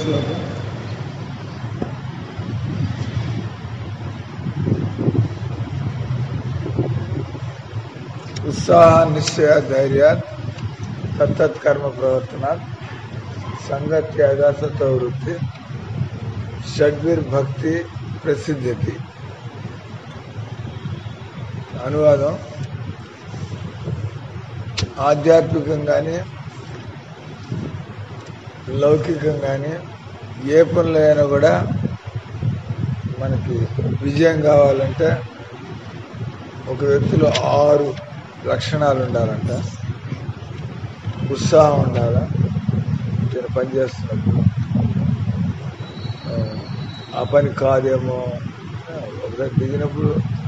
ఉత్సాహ నిశ్చయ ధైర్యాత్ తత్తత్ కర్మ ప్రవర్తనాత్ సంగత్యాగ సత్వవృత్తి షడ్విర్భక్తి ప్రసిద్ధికి అనువాదం ఆధ్యాత్మికంగానే లౌకికంగానే ఏ పనులు అయినా కూడా మనకి విజయం కావాలంటే ఒక వ్యక్తిలో ఆరు లక్షణాలు ఉండాలంట ఉత్సాహం ఉండాలా నేను పని చేస్తున్నప్పుడు ఆ, ఆ పని కాదేమో ఒకసారి దిగినప్పుడు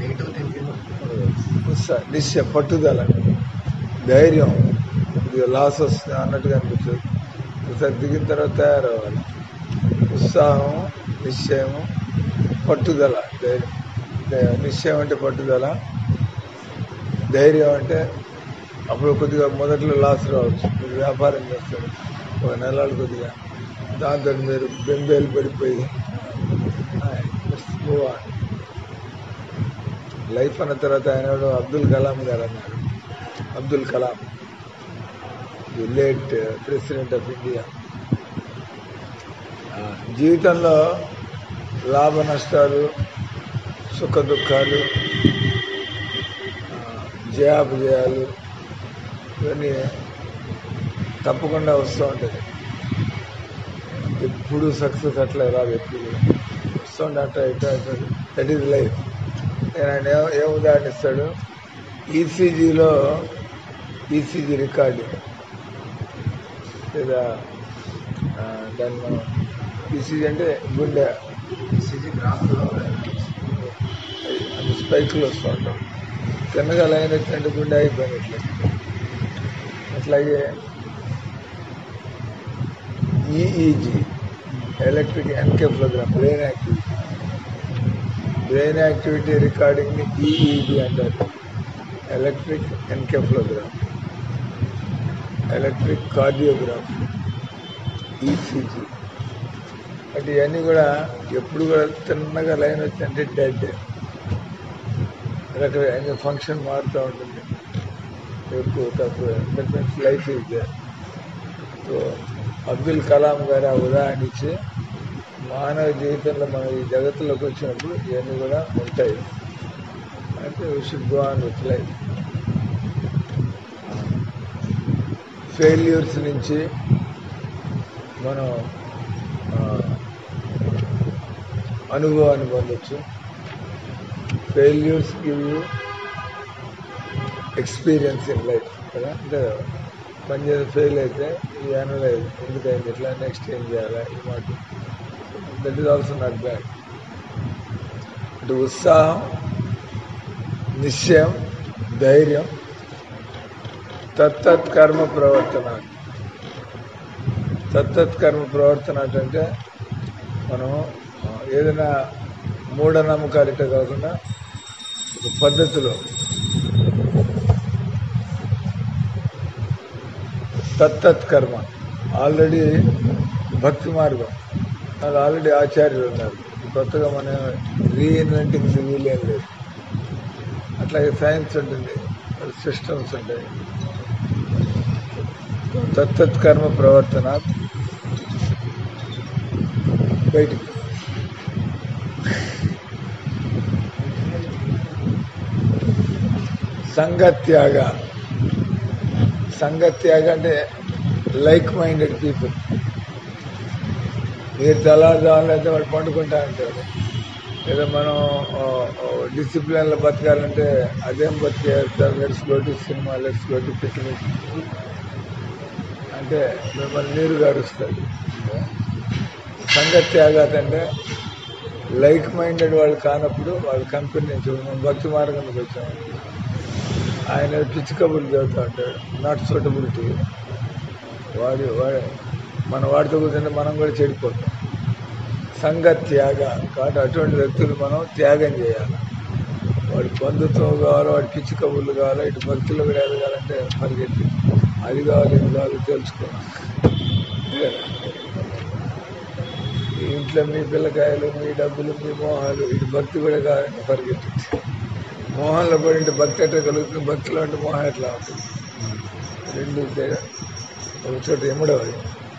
ఉత్సాహం నిశ్చయం పట్టుదల ధైర్యం ఇది లాస్ వస్తుంది అన్నట్టుగా అనిపిస్తుంది ఒకసారి దిగిన తర్వాత తయారవ్వాలి ఉత్సాహం నిశ్చయము పట్టుదల ధైర్యం ధై- నిశ్చయం అంటే పట్టుదల ధైర్యం అంటే అప్పుడు కొద్దిగా మొదట్లో లాస్ రావచ్చు మీరు వ్యాపారం చేస్తారు ఒక నెలలు కొద్దిగా దాంతో మీరు బెంబేలు పడిపోయి మూవ్ ఆన్ లైఫ్ అన్న తర్వాత ఆయన ఎవరో అబ్దుల్ కలాం గారు అన్నారు Abdul Kalam the late president of India జీవితంలో లాభ నష్టాలు సుఖ దుఃఖాలు ఆ, జయాపజయాలు ఇవన్నీ తప్పకుండా వస్తూ ఉంటుంది ఎప్పుడు సక్సెస్ అట్లా రాదు ఎప్పుడు వస్తూ ఉంటే అట్లా ఇట్లా దట్ ఈజ్ లైఫ్ నేను ఆయన ఏ- ఏం ఉదాహరణ ఇస్తాడు ఈసీజీలో ఈసీజీ రికార్డింగ్ లేదా ఆ, దాన్ని మనం ఈసీజీ అంటే గుండె అది స్పైక్లు వస్తూ ఉంటాం తిన్నగా లైన్ వచ్చినట్టు గుండె అయిపోయినట్లు అట్లాగే EEG electric encephalogram brain activity brain activity recording EEG అంటారు electric encephalogram electric cardiograph ECG అంటే ఇవన్నీ కూడా ఎప్పుడు కూడా తిన్నగా లైన్ వచ్చిందంటే డెడ్ రకరకాల ఫంక్షన్ మారుతూ ఉంటుంది ఎక్కువ తక్కువ that means life is there so Abdul Kalam గారు ఆ ఉదాహరణ ఇచ్చి మానవ జీవితంలో మనం ఈ జగత్తులోకి వచ్చినప్పుడు ఇవన్నీ కూడా ఉంటాయి అంటే we should go on with life failures నుంచి మనం ఆ, అనుభవాన్ని పొందొచ్చు failures give you experience in life కదా అంటే పని చేసి ఫెయిల్ అయితే ఈ అనలైజ్ ఎందుకైంది ఇట్లా నెక్స్ట్ ఏం చేయాలా ఈ మాట that is also not bad అంటే ఉత్సాహం నిశ్చయం ధైర్యం తత్తత్ కర్మ ప్రవర్తన తత్తత్ కర్మ ప్రవర్తన అంటే మనం ఆ, ఏదైనా మూఢనమ్మకాలు ఇట్లా కాకుండా ఒక పద్ధతిలో తత్తత్ కర్మ ఆల్రెడీ భక్తి మార్గం అది ఆల్రెడీ ఆచార్యులు ఉన్నారు కొత్తగా మనం రీఇన్వెంటింగ్ వీలేం లేదు అట్లాగే సైన్స్ ఉంటుంది సిస్టమ్స్ ఉంటాయి తత్తత్ కర్మ ప్రవర్తన బయటికి సంగత్యాగ సంగత్యాగ అంటే లైక్ మైండెడ్ పీపుల్ మీరు తెల్లారుజామున అయితే వాళ్ళు పండుకుంటా ఉంటారు లేదా మనం డిసిప్లిన్లో బతకాలంటే అదేం బతికేస్తారు let's go to cinema let's go to picnic అంటే మిమ్మల్ని నీరు గారుస్తుంది సంగత్యాగాత అంటే లైక్ మైండెడ్ వాళ్ళు కానప్పుడు వాళ్ళ కంపెనీ నుంచి మనం భక్తి మార్గంలోకి వచ్చాము ఆయన పిచ్చి కబుర్లు చదువుతూ ఉంటాడు నాట్ సూటబిలిటీ వాడి వాడి మన వాడితో కూర్చుంటే మనం కూడా చెడిపోతాం సంఘ త్యాగ కాబట్టి అటువంటి వ్యక్తులు మనం త్యాగం చేయాలి వాడి బంధుత్వం కావాలో వాడి పిచ్చి కబుర్లు కావాలో ఇటు భక్తులు కూడా ఎదగాలంటే పరిగెత్తి అది కావాలి ఇది కావాలి తెలుసుకోవాలి ఈ ఇంట్లో మీ పిల్లకాయలు మీ డబ్బులు మీ మోహాలు ఇటు భక్తి కూడా కాదండి పరిగెత్తి మోహంలో పడి ఇటు భక్తి ఎట్లా కలుగుతుంది భక్తిలో అంటే మోహం ఎట్లా ఉంటుంది రెండు తేడా. ఒక చోట ఎమ్మడవాలి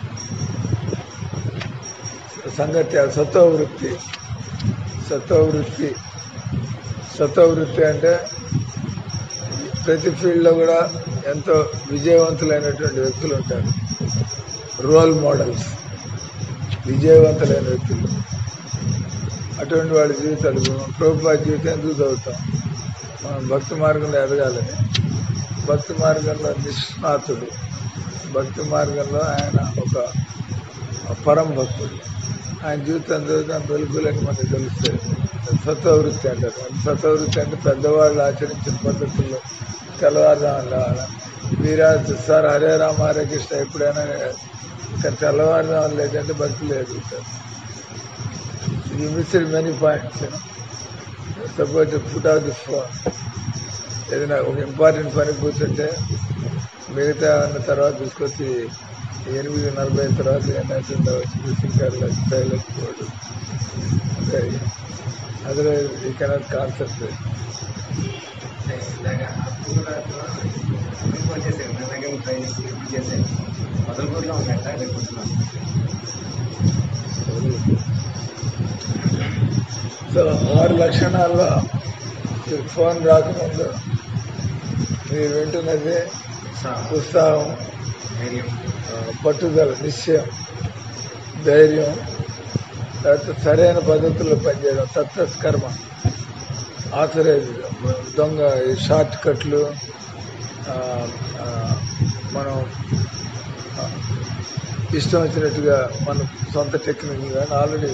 సంగతి సత్వ వృత్తి సత్వ వృత్తి సత్వ వృత్తి అంటే ప్రతి ఫీల్డ్లో కూడా ఎంతో విజయవంతులైనటువంటి వ్యక్తులు ఉంటారు రోల్ మోడల్స్ విజయవంతులైన వ్యక్తులు అటువంటి వాళ్ళ జీవితాలు మనం ప్రభుత్వ జీవితం ఎందుకు చదువుతాం మనం భక్తి మార్గంలో ఎదగాలని భక్తి మార్గంలో నిష్ణాతుడు భక్తి మార్గంలో ఆయన ఒక పరం భక్తుడు ఆయన జీవితం చదువుతాం వెలుగులని మనకు తెలుస్తుంది సత్వవృత్తి అంటారు సత్వవృత్తి అంటే పెద్దవాళ్ళు ఆచరించిన పద్ధతుల్లో తెల్లవారుజామున లేవాలి మీరా సార్ హరే రామ హరే కృష్ణ ఎప్పుడైనా ఇక్కడ తెల్లవారుజామున లేదంటే భక్తి లేదు you miss many points suppose put off the phone ఏదైనా ఒక ఇంపార్టెంట్ పని కూర్చుంటే మిగతా అన్న తర్వాత తీసుకొచ్చి ఎనిమిది నలభై తర్వాత ఏమైతుందో వచ్చి సింకర్లు సైలెంట్ బోర్డు అంటే అదే ఈ కెనాట్ కాన్సన్ట్రేట్ మొదలుపూర్లో ఉందంట రేపు పొద్దున. సో ఆరు లక్షణాల్లో ఈ ఫోన్ రాకముందు మీరు వింటున్నది ఉత్సాహం, ఉత్సాహం ధైర్యం ఆ, పట్టుదల నిశ్చయం ధైర్యం తర్వాత సరైన పద్ధతుల్లో పనిచేయడం తత్కర్మ ఆథరైజ్ దొంగ ఈ షార్ట్ కట్లు ఆ, ఆ, మనం ఆ, ఇష్టం వచ్చినట్టుగా మన సొంత టెక్నిక్ కానీ ఆల్రెడీ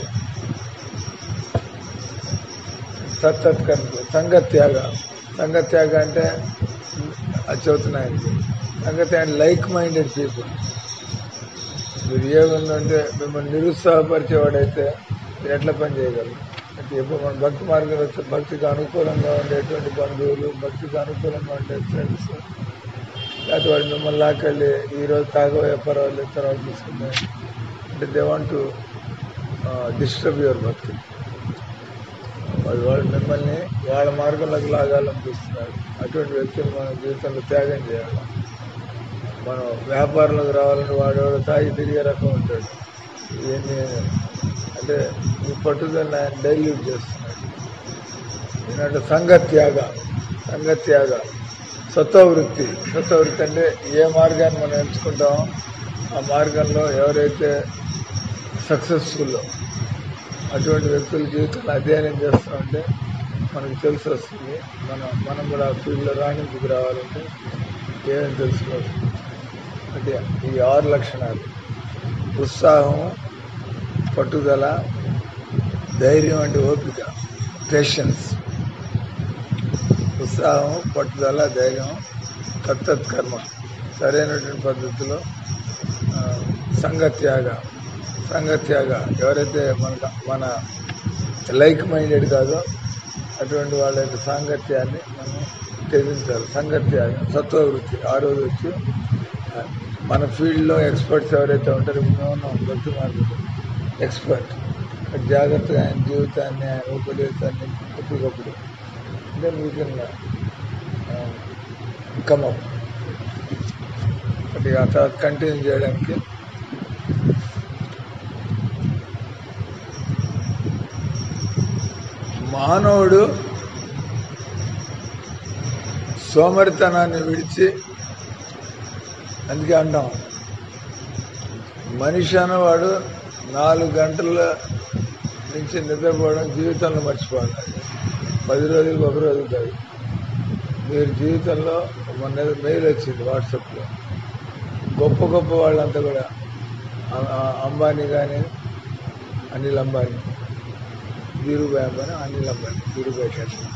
తత్కర్మ సంగత్యాగ సంగత్యాగ అంటే అది చెబుతున్నాయండి సంగతి అండ్ లైక్ మైండెడ్ పీపుల్ మీరు ఏముందంటే మిమ్మల్ని నిరుత్సాహపరిచేవాడైతే మీరు ఎట్లా పని చేయగలరు అంటే ఎప్పుడు మన భక్తి మార్గం వచ్చే భక్తికి అనుకూలంగా ఉండేటువంటి బంధువులు భక్తికి అనుకూలంగా ఉండే ఫ్రెండ్స్ లేకపోతే వాడు మిమ్మల్ని లాకెళ్ళి ఈరోజు తాగబోయే పర్వాలేదు తర్వాత తీసుకుందాం అంటే they want to disturb your bhakti వాళ్ళు వాళ్ళు మిమ్మల్ని వాళ్ళ మార్గంలోకి లాగాలనిపిస్తున్నారు అటువంటి వ్యక్తులు మన జీవితంలో త్యాగం చేయాలి మనం వ్యాపారంలోకి రావాలని వాడేవాడు తాగి తిరిగే రకం ఉంటాడు ఇవన్నీ అంటే ఈ పట్టుదల ఆయన డైల్యూట్ చేస్తున్నాడు ఏంటంటే సంగత్యాగ సంగత్యాగ సత్వవృత్తి సత్వవృత్తి అంటే ఏ మార్గాన్ని మనం ఎంచుకుంటామో ఆ మార్గంలో ఎవరైతే సక్సెస్ఫుల్లో అటువంటి వ్యక్తుల జీవితాన్ని అధ్యయనం చేస్తామంటే మనకు తెలిసి వస్తుంది మనం మనం కూడా ఆ ఫీల్డ్లో రాణింపుకు రావాలంటే ఏమేమి తెలుసుకోవాలి అంటే ఈ ఆరు లక్షణాలు ఉత్సాహం పట్టుదల ధైర్యం అంటే ఓపిక పేషెన్స్ ఉత్సాహం పట్టుదల ధైర్యం తత్తత్ కర్మ సరైనటువంటి పద్ధతిలో ఆ, సంగత్యాగ సంగత్యాగ ఎవరైతే మన మన లైక్ మైండెడ్ కాదో అటువంటి వాళ్ళ యొక్క సాంగత్యాన్ని మనం త్యజించాలి సంగత్యాగ సత్వవృత్తి ఆ రోజు వచ్చి ఆ, మన ఫీల్డ్లో ఎక్స్పర్ట్స్ ఎవరైతే ఉంటారో మేము ఉన్నాం భక్తి మార్గం ఎక్స్పర్ట్ జాగ్రత్తగా ఆయన జీవితాన్ని ఆయన ఉపదేశాన్ని ఎప్పటికప్పుడు అంటే మీకు కమప్ అది ఆ తర్వాత కంటిన్యూ చేయడానికి మానవుడు సోమరితనాన్ని విడిచి అందుకే అంటాం మనిషి అనేవాడు నాలుగు గంటల నుంచి నిద్రపోవడం జీవితంలో మర్చిపోవాలి పది రోజులకు ఒక రోజు కాదు మీరు జీవితంలో మొన్న ఏదో మెయిల్ వచ్చింది వాట్సాప్లో గొప్ప గొప్ప వాళ్ళంతా కూడా ఆ- ఆ అంబానీ కానీ అనిల్ అంబానీ ధీరుభాయ్ అంబానీ అనిల్ అంబానీ ధీరుభాయ్ శర్మ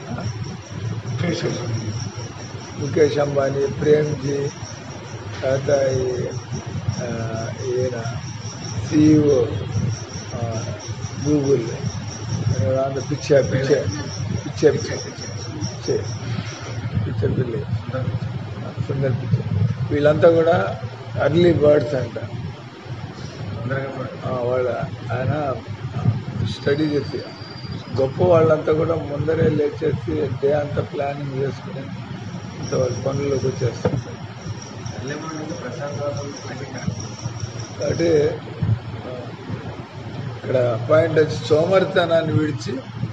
ముఖేష్ అంబానీ ప్రేమ్జీ తర్వాత ఈ, ఆ, ఈయన సిఇఓ గూగుల్ అంత పిచ్చే పిచ్చే పిచ్చే పిచ్చే పిచ్చే పిచ్చే పిల్లి సుందర్ పిచ్చే వీళ్ళంతా కూడా అర్లీ బర్డ్స్ అంట తొందరగా పడు. ఆ, వాళ్ళ ఆయన స్టడీ చేసి గొప్ప వాళ్ళంతా కూడా ముందరే లేచేసి డే అంతా ప్లానింగ్ చేసుకుని ఇంత వాళ్ళ పనుల్లోకి వచ్చేస్తారు ఎర్లీ మార్నింగ్ ప్రసాద్ బాబు అంటే కరెక్ట్. కాబట్టి ఆ, ఇక్కడ పాయింట్ వచ్చి సోమరితనాన్ని విడిచి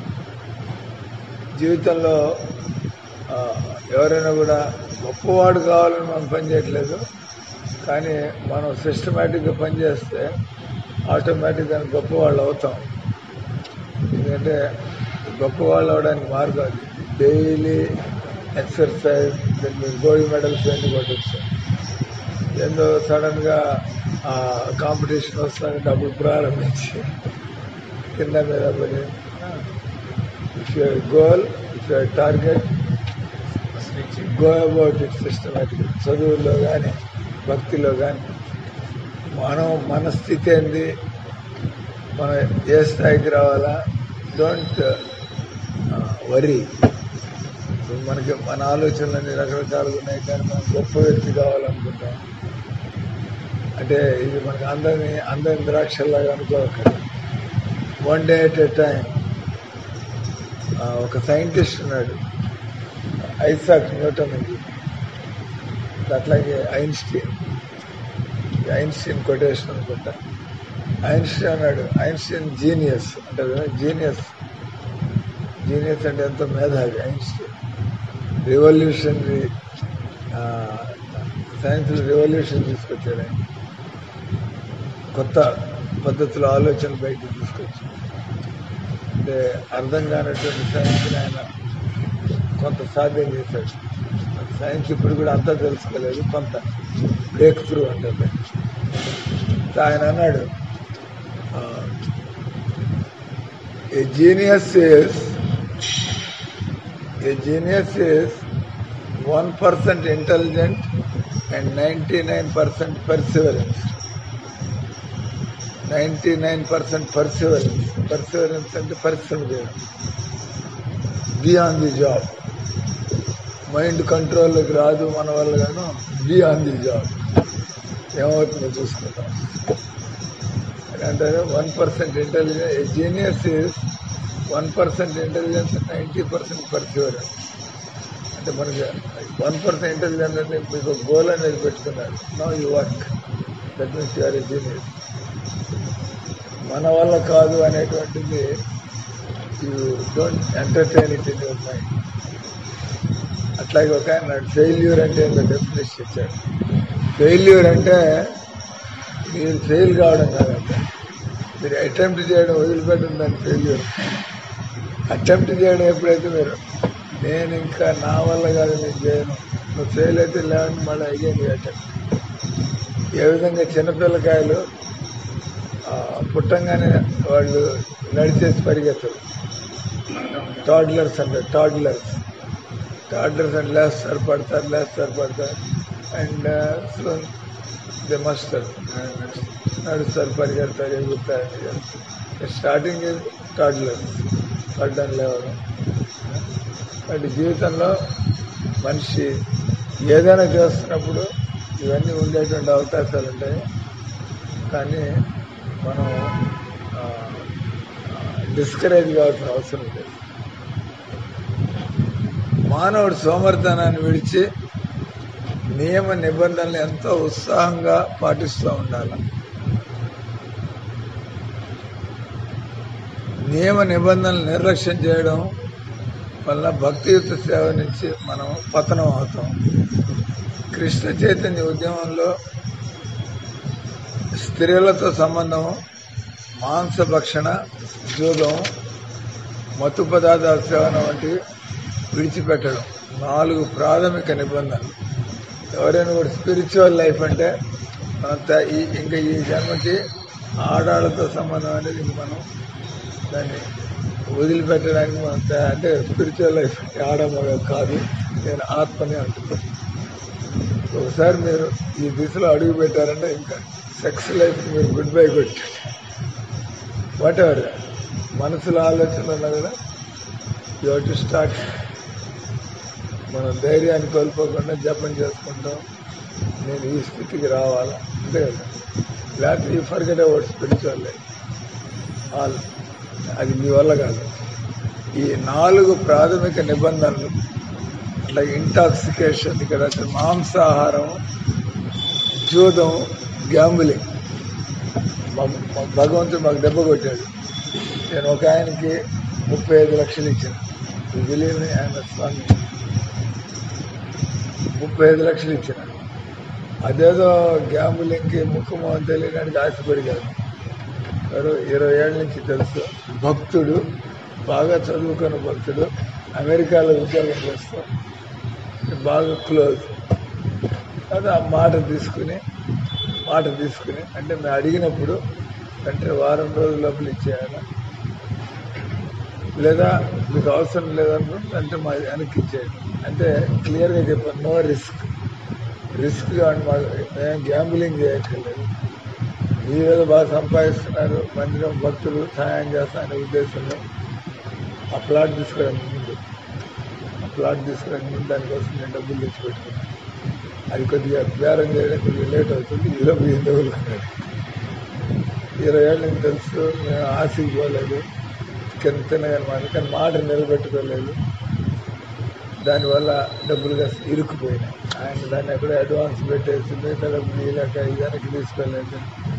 జీవితంలో ఆ, ఎవరైనా కూడా గొప్పవాడు కావాలని మనం పనిచేయట్లేదు కానీ మనం సిస్టమేటిక్గా పనిచేస్తే ఆటోమేటిక్గా గొప్పవాళ్ళు అవుతాం ఎందుకంటే గొప్పవాళ్ళు అవడానికి మార్గం అది డైలీ ఎక్సర్సైజ్ దాని మీద గోల్డ్ మెడల్స్ అన్ని కొట్టచ్చు ఏందో సడన్గా కాంపిటీషన్ వస్తుంది డబ్బులు ప్రారంభించి కింద మీద పడి if your goal if your target first నుంచి గో అబౌట్ ఇట్ సిస్టమేటిక్ చదువుల్లో కానీ భక్తిలో కానీ మనం మన స్థితి ఏంది మనం ఏ స్థాయికి రావాలా డోంట్ వరీ మనకి మన ఆలోచనలన్నీ రకరకాలుగా ఉన్నాయి కానీ మనం గొప్ప వ్యక్తి కావాలనుకుంటాం అంటే ఇది మనకి అందరినీ అందరి ద్రాక్షల్లాగా అనుకోకర్లేదు one day at a time ఒక సైంటిస్ట్ ఉన్నాడు ఐసాక్ న్యూటన్ ఉంది అట్లాగే ఐన్స్టీన్ ఈ ఐన్స్టీన్ కొటేషన్ అనుకుంటా ఐన్స్టీన్ అన్నాడు ఐన్స్టీన్ జీనియస్ అంటే జీనియస్ జీనియస్ అంటే ఎంతో మేధావి ఐన్స్టీన్ రివల్యూషనరీ సైన్స్లో రివల్యూషన్ తీసుకొచ్చాడు ఆయన కొత్త పద్ధతిలో ఆలోచన బయటకు తీసుకొచ్చాడు అంటే అర్థం కానటువంటి సైన్స్ని ఆయన కొంత సాధ్యం చేశాడు సైన్స్ ఇప్పుడు కూడా అంతా తెలుసుకోలేదు కొంత బ్రేక్ త్రూ అంటే ఆయన అన్నాడు a genius is a genius is one percent intelligent and ninety nine percent perseverance ninety nine percent perseverance perseverance అంటే పరిశ్రమ చేయడం be on the job mind కంట్రోల్లోకి రాదు మన వల్ల గాను బీ ఆన్ ది జాబ్ ఏమవుతుందో చూసుకుంటాం అంటారు one percent intelligence genius is one percent intelligence ninety percent perseverance అంటే మనకి వన్ పర్సెంట్ ఇంటెలిజెన్స్ అంటే మీకు గోల్ అనేది పెట్టుకున్నారు no you work that means you're a genius మన వల్ల కాదు అనేటువంటిది you don't entertain it in your mind అట్లాగే ఒక ఆయన ఫెయిల్యూర్ అంటే ఏంటో డెఫినేషన్ ఇచ్చాడు ఫెయిల్యూర్ అంటే మీరు ఫెయిల్ కావడం కాదంటే మీరు అటెంప్ట్ చేయడం వదిలిపెట్టడం దాని ఫెయిల్యూర్ అటెంప్ట్ చేయడం ఎప్పుడైతే మీరు నేను ఇంకా నా వల్ల కాదు నేను చేయను నువ్వు ఫెయిల్ అయితే లేవని మళ్ళీ అయ్యేది అటెంప్ట్ ఏ విధంగా చిన్నపిల్లకాయలు ఆ, పుట్టంగానే వాళ్ళు నడిచేసి పరిగెత్తరు టాడ్లర్స్ అంటారు టాడ్లర్స్ టాడ్లర్స్ అంటే లేస్తారు పడతారు లేస్తారు పడతారు అండ్ దే మస్టర్ నడుస్తారు పరిగెడతారు ఎగురుతారు స్టార్టింగ్ టాడ్లర్స్ పడ్డం లేవడం అంటే జీవితంలో మనిషి ఏదైనా చేస్తున్నప్పుడు ఇవన్నీ ఉండేటువంటి అవకాశాలు ఉంటాయి కానీ మనం డిస్కరేజ్ కావాల్సిన అవసరం లేదు మానవుడు సోమర్థనాన్ని విడిచి నియమ నిబంధనలు ఎంతో ఉత్సాహంగా పాటిస్తూ ఉండాలి నియమ నిబంధనలు నిర్లక్ష్యం చేయడం వల్ల భక్తియుత సేవ నుంచి మనం పతనం అవుతాం కృష్ణ చైతన్య ఉద్యమంలో స్త్రీలతో సంబంధం మాంసభక్షణ జూదం మత్తు పదార్థాల సేవన వంటివి విడిచిపెట్టడం నాలుగు ప్రాథమిక నిబంధనలు ఎవరైనా కూడా స్పిరిచువల్ లైఫ్ అంటే మనం త- ఈ ఇంకా ఈ జన్మకి ఆడాళ్ళతో సంబంధం అనేది ఇంక మనం దాన్ని వదిలిపెట్టడానికి మనం త- అంటే స్పిరిచువల్ లైఫ్ అంటే ఆడమగ కాదు నేను ఆత్మని అంటున్నాను ఒకసారి మీరు ఈ దిశలో అడుగు పెట్టారంటే ఇంకా సెక్స్ లైఫ్ మీరు గుడ్ బై కొట్టి వాట్ ఎవర్ మనసులో ఆలోచన ఉన్నా కూడా యూ టు స్టార్ట్ మనం ధైర్యాన్ని కోల్పోకుండా జపం చేసుకుంటాం నేను ఈ స్థితికి రావాలా అంతే కదా లేకపోతే ఈ ఫర్గెట్ అవ్వడు స్పిరిచువల్ ఆల్ అది మీ వల్ల కాదు ఈ నాలుగు ప్రాథమిక నిబంధనలు అట్లా ఇంటాక్సికేషన్ ఇక్కడ వచ్చే మాంసాహారం జూదం గ్యాంబులింగ్ భగవంతుడు మాకు దెబ్బ కొట్టాడు నేను ఒక ఆయనకి ముప్పై ఐదు లక్షలు ఇచ్చాను బిలీవ్ ఆయన స్వామి ముప్పై ఐదు లక్షలు ఇచ్చిన అదేదో గ్యాంబులింగ్కి ముక్కు మొహం తెలియడానికి ఆశపడి కాదు ఎవరు ఇరవై ఏళ్ళ నుంచి తెలుసు భక్తుడు బాగా చదువుకున్న భక్తుడు అమెరికాలో ఉద్యోగం చేస్తూ బాగా క్లోజ్ అది ఆ మాట తీసుకుని మాట తీసుకుని అంటే మేము అడిగినప్పుడు అంటే వారం రోజుల లోపల ఇచ్చేయాలి లేదా మీకు అవసరం లేదనుకుంటే అంటే మా వెనక్కి ఇచ్చేయండి అంటే క్లియర్గా చెప్పాను నో రిస్క్ రిస్క్గా మాకు మేము గ్యాంబులింగ్ చేయక్కర్లేదు మీరేదో బాగా సంపాదిస్తున్నారు మందిరం భక్తులు సహాయం చేస్తారనే ఉద్దేశంలో ఆ ప్లాట్ తీసుకోవడానికి ముందు ఆ ప్లాట్ తీసుకోవడానికి ముందు దానికోసం నేను డబ్బులు తెచ్చి పెట్టుకున్నాను అది కొద్దిగా బేరం చేయడం కొద్దిగా లేట్ అవుతుంది ఈలోపు ఏం తగులుకున్నాడు ఇరవై ఏళ్ళ నుంచి తెలుసు మేము ఆశకి పోలేదు కింద తినగానే మాట కానీ మాట నిలబెట్టుకోలేదు దానివల్ల డబ్బులు కాస్త ఇరుక్కుపోయినాయి ఆయన దాన్ని ఎక్కడ అడ్వాన్స్ పెట్టేసి మిగతా డబ్బులు ఇలాక వెనక్కి తీసుకోలేదు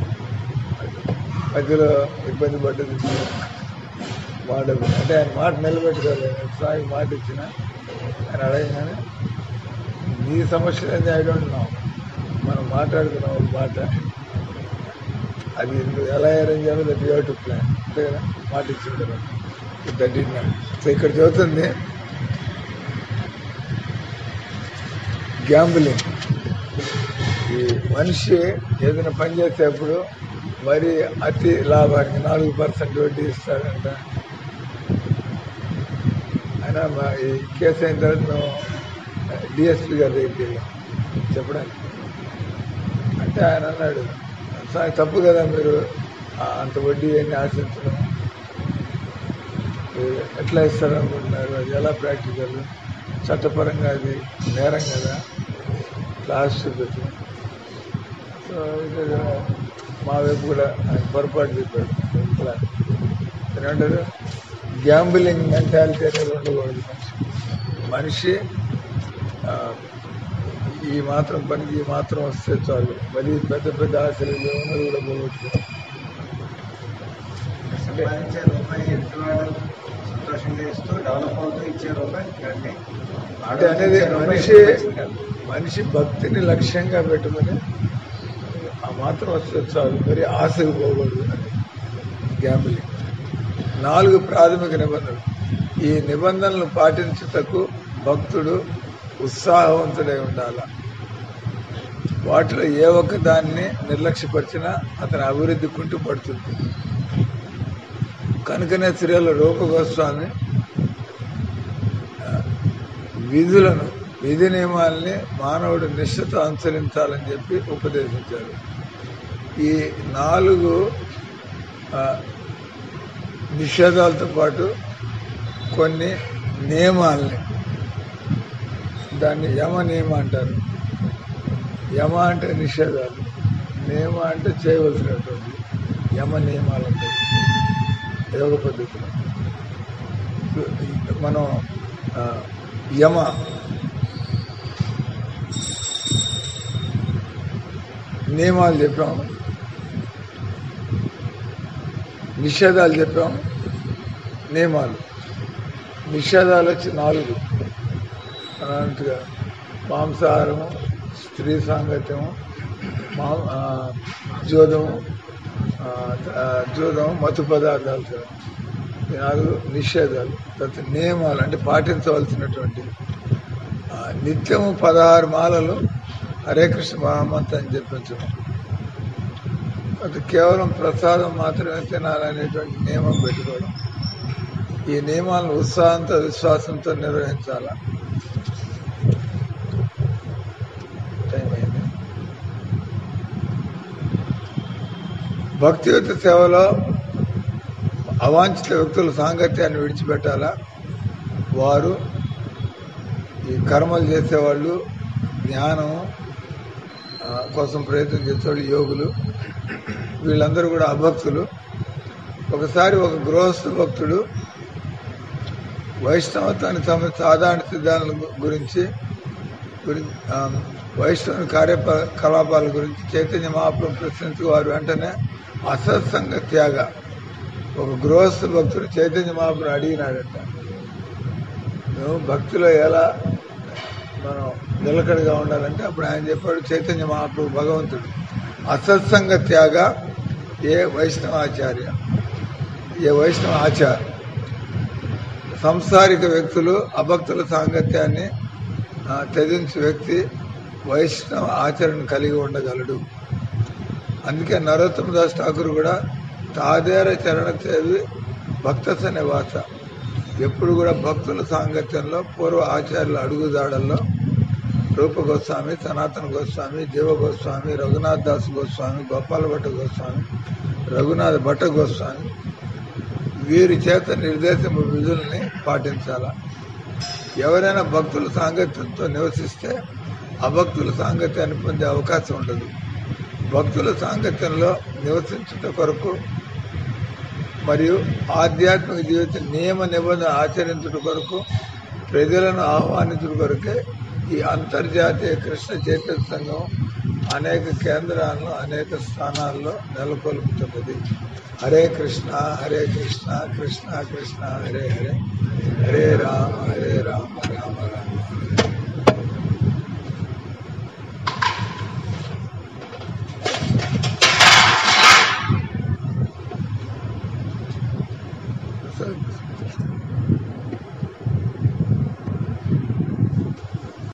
మధ్యలో ఇబ్బంది పడ్డది మా డబ్బులు అంటే ఆయన మాట నిలబెట్టుకోలేదు సాయి మాట ఇచ్చిన ఆయన అడగగానే నీ సమస్య ఏంది ఐ డోంట్ నో మనం మాట్లాడుకున్నాం ఒక మాట అది నువ్వు ఎలా అరేంజ్ చేయాలో దట్ యూ టు ప్లాన్ అంతే కదా మాట ఇచ్చిన తర్వాత దట్ ఇట్ సో ఇక్కడ చదువుతుంది గ్యాంబులింగ్ ఈ మనిషి ఏదైనా పని చేసేప్పుడు మరి అతి లాభానికి నాలుగు పర్సెంట్ వడ్డీ ఇస్తాడంట అయినా మా ఈ కేసు అయిన తర్వాత మేము డిఎస్పీ గారి దగ్గరికి వెళ్ళాం చెప్పడానికి అంటే ఆయన అన్నాడు "సార్, తప్పు కదా మీరు ఆ, అంత వడ్డీ అని ఆశించడం మీరు ఎట్లా ఇస్తారనుకుంటున్నారు అది ఎలా ప్రాక్టికల్ చట్టపరంగా అది నేరం కదా క్లాస్ చూపెట్టి సో ఇది మా వైపు కూడా ఆయన పొరపాటు చెప్పాడు ఇట్లా ఏమంటారు గ్యాంబులింగ్ మెంటాలిటీ అనేది ఉండకూడదు మనిషి మనిషి ఆ, ఈ మాత్రం పనికి ఈ మాత్రం వస్తే చాలు మరి పెద్ద పెద్ద ఆశలు ఉన్నది కూడా పోగొట్టుకోవాలి సంపాదించే రూపాయి ఎదుటివాడు సంతోషంగా ఇస్తూ డెవలప్ అవుతూ ఇచ్చే రూపాయి కంటే అంటే అనేది మనిషి మనిషి భక్తిని లక్ష్యంగా పెట్టుకుని ఆ మాత్రం వస్తే చాలు మరి ఆశకు పోకూడదు అని గ్యాంబులింగ్ నాలుగు ప్రాథమిక నిబంధనలు ఈ నిబంధనలు పాటించుటకు భక్తుడు ఉత్సాహవంతుడై ఉండాల వాటిలో ఏ ఒక్క దాన్ని నిర్లక్ష్యపరిచినా అతని అభివృద్ధి కుంటు పడుతుంది కనుకనే శ్రీల రూప గోస్వామి విధులను విధి నియమాల్ని మానవుడు నిష్ఠతో అనుసరించాలని చెప్పి ఉపదేశించారు ఈ నాలుగు ఆ, నిషేధాలతో పాటు కొన్ని నియమాల్ని దాన్ని యమ నియమ అంటారు యమ అంటే నిషేధాలు నియమ అంటే చేయవలసినటువంటి యమ నియమాలు ఉంటాయి యోగ పద్ధతిలో మనం ఆ, యమ నియమాలు చెప్పాం నిషేధాలు చెప్పాం నియమాలు నిషేధాలు వచ్చి నాలుగు అన్నట్టుగా మాంసాహారము స్త్రీ సాంగత్యము మా ఆ, జోదము ఆ, ఆ, జోదము మత్తు పదార్థాలు తినడం. ఈ నాలుగు నిషేధాలు తర్వాత నియమాలు అంటే పాటించవలసినటువంటి ఆ, నిత్యము పదహారు మాలలు హరే కృష్ణ మహామంత అని చెప్పించడం అది కేవలం ప్రసాదం మాత్రమే తినాలనేటువంటి నియమం పెట్టుకోవడం ఈ నియమాలను ఉత్సాహంతో విశ్వాసంతో నిర్వహించాల టైం అయింది భక్తియుత సేవలో అవాంఛిత వ్యక్తుల సాంగత్యాన్ని విడిచిపెట్టాలా వారు ఈ కర్మలు చేసేవాళ్ళు జ్ఞానం ఆ, ఆ, కోసం ప్రయత్నం చేసేవాళ్ళు యోగులు వీళ్ళందరూ కూడా అభక్తులు ఒకసారి ఒక గృహస్థ భక్తుడు వైష్ణవత్వానికి సంబంధించిన సాధారణ సిద్ధాంతాల గు- గురించి గురించి ఆ, వైష్ణవ కార్యకలాపాల గురించి చైతన్య మహాప్రభు ప్రశ్నించు వారు వెంటనే అసత్సంగ త్యాగ ఒక గృహస్థ భక్తుడు చైతన్య మహాప్రభు అడిగినాడట నువ్వు భక్తిలో ఎలా మనం నిలకడగా ఉండాలంటే అప్పుడు ఆయన చెప్పాడు చైతన్య మహాప్రభు భగవంతుడు అసత్సంగ త్యాగ ఏ వైష్ణవాచార్య ఏ వైష్ణవ ఆచార్య సంసారిక వ్యక్తులు అభక్తుల సాంగత్యాన్ని ఆ, త్యజించే వ్యక్తి వైష్ణవ ఆచరణ కలిగి ఉండగలడు అందుకే నరోత్తమ దాస్ ఠాకూర్ కూడా తాదేర చరణ సేవి భక్త నివాస ఎప్పుడు కూడా భక్తుల సాంగత్యంలో పూర్వ ఆచార్యుల అడుగుదాడల్లో రూప గోస్వామి సనాతన గోస్వామి జీవ గోస్వామి రఘునాథ్ దాస్ గోస్వామి గోపాల భట్ట గోస్వామి రఘునాథ్ భట్ట గోస్వామి వీరి చేత నిర్దేశము విధుల్ని పాటించాల ఎవరైనా భక్తుల సాంగత్యంతో నివసిస్తే అభక్తుల సాంగత్యాన్ని పొందే అవకాశం ఉండదు భక్తుల సాంగత్యంలో నివసించుట కొరకు మరియు ఆధ్యాత్మిక జీవిత నియమ నిబంధన ఆచరించుట కొరకు ప్రజలను ఆహ్వానించుట కొరకే ఈ అంతర్జాతీయ కృష్ణ చైతన్య సంఘం అనేక కేంద్రాలను అనేక స్థానాల్లో నెలకొల్పుతున్నది హరే కృష్ణ హరే కృష్ణ కృష్ణ కృష్ణ హరే హరే హరే రామ హరే రామ రామ రామ హరే